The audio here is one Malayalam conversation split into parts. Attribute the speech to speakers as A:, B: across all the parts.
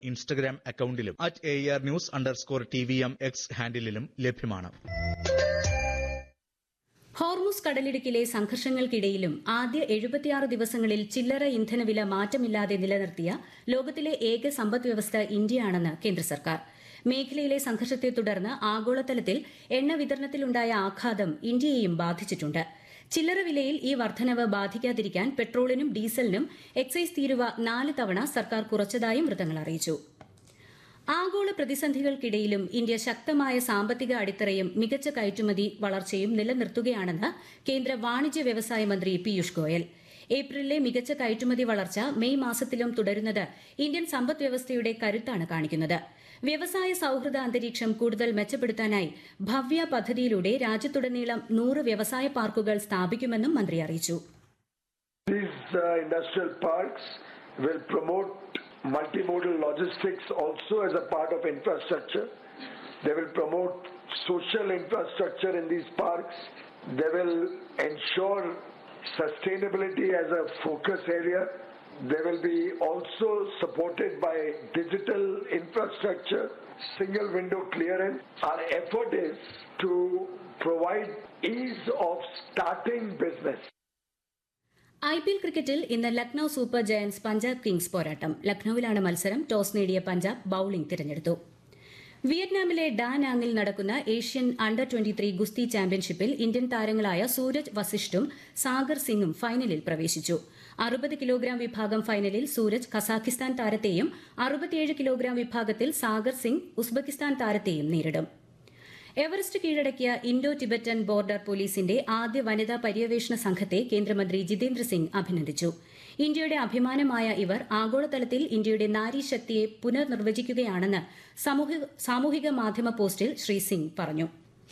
A: ഇൻസ്റ്റഗ്രാം അക്കൌണ്ടിലും at A R news underscore T V M X ഹാൻഡിലും ലഭ്യമാണ്
B: ഹോർമുസ് കടലിടുക്കിലെ സംഘർഷങ്ങൾക്കിടയിലും ആദ്യ എഴുപത്തിയാറ് ദിവസങ്ങളിൽ ചില്ലറ ഇന്ധനവില മാറ്റമില്ലാതെ നിലനിർത്തിയ ലോകത്തിലെ ഏക സമ്പദ് വ്യവസ്ഥ ഇന്ത്യയാണെന്ന് കേന്ദ്ര സർക്കാർ മേഖലയിലെ സംഘർഷത്തെ തുടർന്ന് ആഗോളതലത്തിൽ എണ്ണ വിതരണത്തിലുണ്ടായ ആഘാതം ഇന്ത്യയെയും ബാധിച്ചിട്ടുണ്ട് ചില്ലറ വിലയിൽ ഈ വർധനവ് ബാധിക്കാതിരിക്കാൻ പെട്രോളിനും ഡീസലിനും എക്സൈസ് തീരുവ നാല് തവണ സർക്കാർ കുറച്ചതായും വൃത്തങ്ങൾ അറിയിച്ചു ആഗോള പ്രതിസന്ധികൾക്കിടയിലും ഇന്ത്യ ശക്തമായ സാമ്പത്തിക അടിത്തറയും മികച്ച കയറ്റുമതി വളർച്ചയും നിലനിർത്തുകയാണെന്ന് കേന്ദ്ര വാണിജ്യ വ്യവസായ മന്ത്രി പീയൂഷ് ഗോയൽ ഏപ്രിലിലെ മികച്ച കയറ്റുമതി വളർച്ച മെയ് മാസത്തിലും തുടരുന്നത് ഇന്ത്യൻ സമ്പദ് വ്യവസ്ഥയുടെ കരുത്താണ് കാണിക്കുന്നത് വ്യവസായ സൌഹൃദ അന്തരീക്ഷം കൂടുതൽ മെച്ചപ്പെടുത്താനായി ഭവ്യ പദ്ധതിയിലൂടെ രാജ്യത്തുടനീളം നൂറ് വ്യവസായ പാർക്കുകൾ സ്ഥാപിക്കുമെന്നും മന്ത്രി അറിയിച്ചു
C: These uh, industrial parks will promote multimodal logistics also as a part of infrastructure. They will promote social infrastructure in these parks. They will ensure sustainability as a focus area. They will be also supported by digital infrastructure, single window clearance. Our effort is to provide ease of starting business.
B: I P L ക്രിക്കറ്റിൽ ഇന്ന് Lucknow super giants Punjab kings പോരാട്ടം ലക്നൌവിലാണ് മത്സരം ടോസ് നേടിയ പഞ്ചാബ് ബൌളിംഗ് തിരഞ്ഞെടുത്തു വിയറ്റ്നാമിലെ ഡാനാങ്ങിൽ നടക്കുന്ന ഏഷ്യൻ അണ്ടർ ട്വന്റി ത്രീ ഗുസ്തി ചാമ്പ്യൻഷിപ്പിൽ ഇന്ത്യൻ താരങ്ങളായ സൂരജ് വസിഷ്ഠും സാഗർ സിംഗും ഫൈനലിൽ പ്രവേശിച്ചു അറുപത് കിലോഗ്രാം വിഭാഗം ഫൈനലിൽ സൂരജ് കസാഖിസ്ഥാൻ താരത്തെയും അറുപത്തിയേഴ് കിലോഗ്രാം വിഭാഗത്തിൽ സാഗർ സിംഗ് ഉസ്ബെക്കിസ്ഥാൻ താരത്തെയും നേരിടും എവറസ്റ്റ് കീഴടക്കിയ ഇൻഡോ ടിബറ്റൻ ബോർഡർ പോലീസിന്റെ ആദ്യ വനിതാ പര്യവേഷണ സംഘത്തെ കേന്ദ്രമന്ത്രി ജിതേന്ദ്ര സിംഗ് അഭിനന്ദിച്ചു ഇന്ത്യയുടെ അഭിമാനമായ ഇവർ ആഗോളതലത്തിൽ ഇന്ത്യയുടെ നാരീശക്തിയെ പുനർനിർവചിക്കുകയാണെന്ന് സാമൂഹിക മാധ്യമ പോസ്റ്റിൽ ശ്രീ സിംഗ് പറഞ്ഞു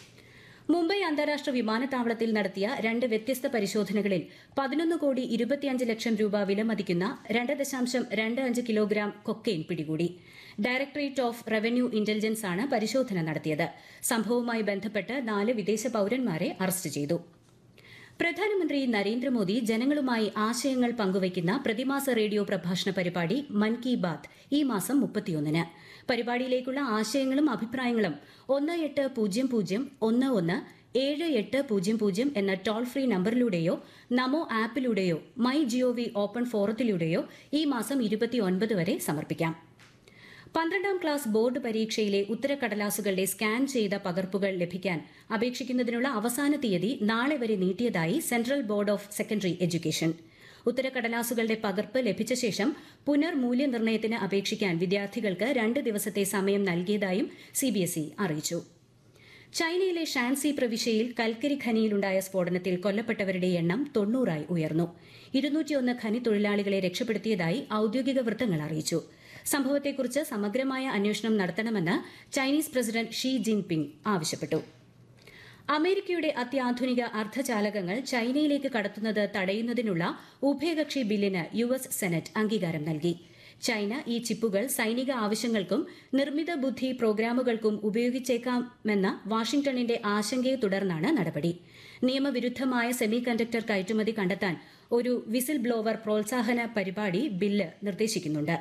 B: മുംബൈ അന്താരാഷ്ട്ര വിമാനത്താവളത്തിൽ നടത്തിയ രണ്ട് വ്യത്യസ്ത പരിശോധനകളിൽ പതിനൊന്ന് കോടി ഇരുപത്തിയഞ്ച് ലക്ഷം രൂപ വിലമതിക്കുന്ന രണ്ട് ദശാംശം രണ്ട് അഞ്ച് കിലോഗ്രാം കൊക്കെയിൻ പിടികൂടി ഡയറക്ടറേറ്റ് ഓഫ് റവന്യൂ ഇന്റലിജൻസ് ആണ് പരിശോധന നടത്തിയത് സംഭവവുമായി ബന്ധപ്പെട്ട് നാല് വിദേശ പൌരന്മാരെ അറസ്റ്റ് ചെയ്തു പ്രധാനമന്ത്രി നരേന്ദ്രമോദി ജനങ്ങളുമായി ആശയങ്ങൾ പങ്കുവയ്ക്കുന്ന പ്രതിമാസ റേഡിയോ പ്രഭാഷണ പരിപാടി മൻ കി ബാത് ഈ മാസം മുപ്പത്തിയൊന്നിന് പരിപാടിയിലേക്കുള്ള ആശയങ്ങളും അഭിപ്രായങ്ങളും ഒന്ന് എട്ട് പൂജ്യം പൂജ്യം ഒന്ന് ഒന്ന് ഏഴ് എട്ട് പൂജ്യം പൂജ്യം എന്ന ടോൾ ഫ്രീ നമ്പറിലൂടെയോ നമോ ആപ്പിലൂടെയോ മൈ ജിഒവി ഓപ്പൺ ഫോറത്തിലൂടെയോ ഈ മാസം ഇരുപത്തിയൊൻപത് വരെ സമർപ്പിക്കാം പന്ത്രണ്ടാം ക്ലാസ് ബോർഡ് പരീക്ഷയിലെ ഉത്തരക്കടലാസുകളുടെ സ്കാൻ ചെയ്ത പകർപ്പുകൾ ലഭിക്കാൻ അപേക്ഷിക്കുന്നതിനുള്ള അവസാന തീയതി നാളെ വരെ നീട്ടിയതായി central board of secondary education ഉത്തരക്കടലാസുകളുടെ പകർപ്പ് ലഭിച്ച ശേഷം പുനർമൂല്യനിർണ്ണയത്തിന് അപേക്ഷിക്കാൻ വിദ്യാർത്ഥികൾക്ക് രണ്ട് ദിവസത്തെ സമയം നൽകിയതായും സിബിഎസ്ഇ അറിയിച്ചു ചൈനയിലെ ഷാൻസി പ്രവിശ്യയിൽ കൽക്കരി ഖനിയിലുണ്ടായ സ്ഫോടനത്തിൽ കൊല്ലപ്പെട്ടവരുടെ എണ്ണം തൊണ്ണൂറായി ഉയർന്നു ഇരുന്നൂറ്റിയൊന്ന് ഖനി തൊഴിലാളികളെ രക്ഷപ്പെടുത്തിയതായി ഔദ്യോഗിക വൃത്തങ്ങൾ അറിയിച്ചു സംഭവത്തെക്കുറിച്ച് സമഗ്രമായ അന്വേഷണം നടത്തണമെന്ന് ചൈനീസ് പ്രസിഡന്റ് ഷീ ജിൻപിങ് ആവശ്യപ്പെട്ടു അമേരിക്കയുടെ അത്യാധുനിക അർദ്ധചാലകങ്ങൾ ചൈനയിലേക്ക് കടത്തുന്നത് തടയുന്നതിനുള്ള ഉഭയകക്ഷി ബില്ലിന് യു എസ് സെനറ്റ് അംഗീകാരം നൽകി ചൈന ഈ ചിപ്പുകൾ സൈനിക ആവശ്യങ്ങൾക്കും നിർമ്മിത ബുദ്ധി പ്രോഗ്രാമുകൾക്കും ഉപയോഗിച്ചേക്കാമെന്ന വാഷിംഗ്ടണിന്റെ ആശങ്കയെ തുടർന്നാണ് നടപടി നിയമവിരുദ്ധമായ സെമി കണ്ടക്ടർ കയറ്റുമതി കണ്ടെത്താൻ ഒരു വിസിൽ ബ്ലോവർ പ്രോത്സാഹന പരിപാടി ബില്ല് നിർദ്ദേശിക്കുന്നുണ്ട്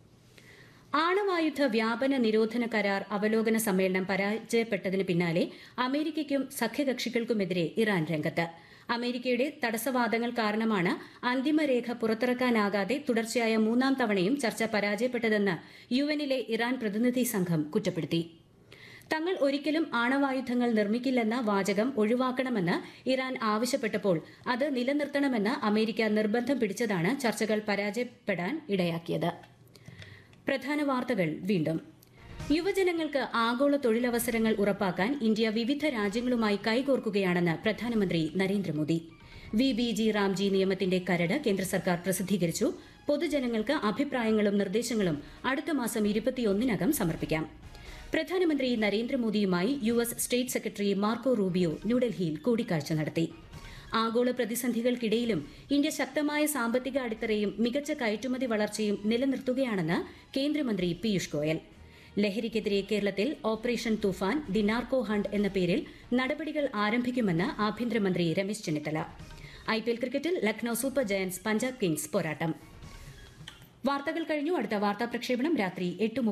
B: ആണവായുധ വ്യാപന നിരോധന കരാർ അവലോകന സമ്മേളനം പരാജയപ്പെട്ടതിന് പിന്നാലെ അമേരിക്കയ്ക്കും സഖ്യകക്ഷികൾക്കുമെതിരെ ഇറാൻ രംഗത്ത് അമേരിക്കയുടെ തടസ്സവാദങ്ങൾ കാരണമാണ് അന്തിമരേഖ പുറത്തിറക്കാനാകാതെ തുടർച്ചയായ മൂന്നാം തവണയും ചർച്ച പരാജയപ്പെട്ടതെന്ന് യുഎന്നിലെ ഇറാൻ പ്രതിനിധി സംഘം കുറ്റപ്പെടുത്തി തങ്ങൾ ഒരിക്കലും ആണവായുധങ്ങൾ നിർമ്മിക്കില്ലെന്ന വാചകം ഒഴിവാക്കണമെന്ന് ഇറാൻ ആവശ്യപ്പെട്ടപ്പോൾ അത് നിലനിർത്തണമെന്ന് അമേരിക്ക നിർബന്ധം പിടിച്ചതാണ് ചർച്ചകൾ പരാജയപ്പെടാൻ ഇടയാക്കിയത് പ്രധാന വാർത്തകൾ വീണ്ടും യുവജനങ്ങൾക്ക് ആഗോള തൊഴിലവസരങ്ങൾ ഉറപ്പാക്കാൻ ഇന്ത്യ വിവിധ രാജ്യങ്ങളുമായി കൈകോർക്കുകയാണെന്ന് പ്രധാനമന്ത്രി Narendra Modi V B G Ramji നിയമത്തിന്റെ കരട് കേന്ദ്ര സർക്കാർ പ്രസിദ്ധീകരിച്ചു പൊതുജനങ്ങൾക്ക് അഭിപ്രായങ്ങളും നിർദ്ദേശങ്ങളും അടുത്ത മാസം ഇരുപത്തിയൊന്നിനകം സമർപ്പിക്കാം പ്രധാനമന്ത്രി നരേന്ദ്രമോദിയുമായി U S state secretary Marco Rubio ന്യൂഡൽഹിയിൽ കൂടിക്കാഴ്ച നടത്തി ആഗോള പ്രതിസന്ധികൾക്കിടയിലും ഇന്ത്യ ശക്തമായ സാമ്പത്തിക അടിത്തറയും മികച്ച കയറ്റുമതി വളർച്ചയും നിലനിർത്തുകയാണെന്ന് കേന്ദ്രമന്ത്രി പീയൂഷ് ഗോയൽ ലഹരിക്കെതിരെ കേരളത്തിൽ operation Toofan the narco hunt എന്ന പേരിൽ നടപടികൾ ആരംഭിക്കുമെന്ന് ആഭ്യന്തരമന്ത്രി രമേശ് ചെന്നിത്തല ഐപിഎൽ ക്രിക്കറ്റിൽ Lucknow super giants Punjab kings പോരാട്ടം വാർത്തകൾ കഴിഞ്ഞു അടുത്ത വാർത്താ പ്രക്ഷേപണം രാത്രി എട്ട്